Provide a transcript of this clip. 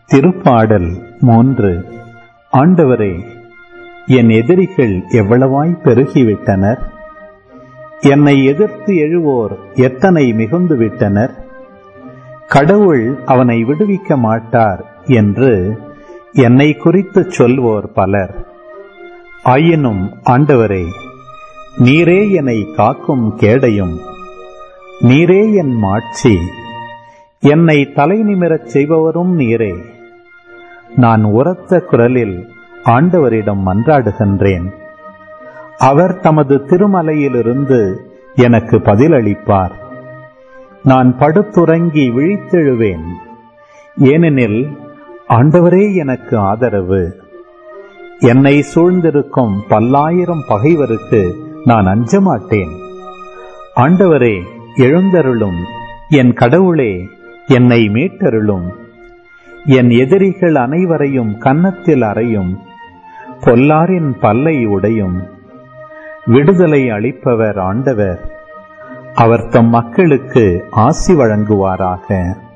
திருப்பாடல் மூன்று ஆண்டவரே என் எதிரிகள் எவ்வளவாய் பெருகிவிட்டனர் என்னை எதிர்த்து எழுவோர் எத்தனை மிகுந்து விட்டனர் கடவுள் அவனை விடுவிக்க மாட்டார் என்று என்னை குறித்து சொல்வோர் பலர் ஆயினும் ஆண்டவரே நீரே என்னை காக்கும் கேடையும் நீரே என் மாட்சி என்னை தலை நிமிரச் செய்பவரும் நீரே நான் உரத்த குரலில் ஆண்டவரிடம் மன்றாடுகின்றேன் அவர் தமது திருமலையிலிருந்து எனக்கு பதிலளிப்பார் நான் படுத்துறங்கி விழித்தெழுவேன் ஏனெனில் ஆண்டவரே எனக்கு ஆதரவு என்னை சூழ்ந்திருக்கும் பல்லாயிரம் பகைவருக்கு நான் அஞ்ச மாட்டேன் ஆண்டவரே எழுந்தருளும் என் கடவுளே என்னை மீட்டருளும் என் எதிரிகள் அனைவரையும் கன்னத்தில் அறையும் பொல்லாரின் பல்லை உடையும் விடுதலை அளிப்பவர் ஆண்டவர் அவர் தம் மக்களுக்கு ஆசி வழங்குவாராக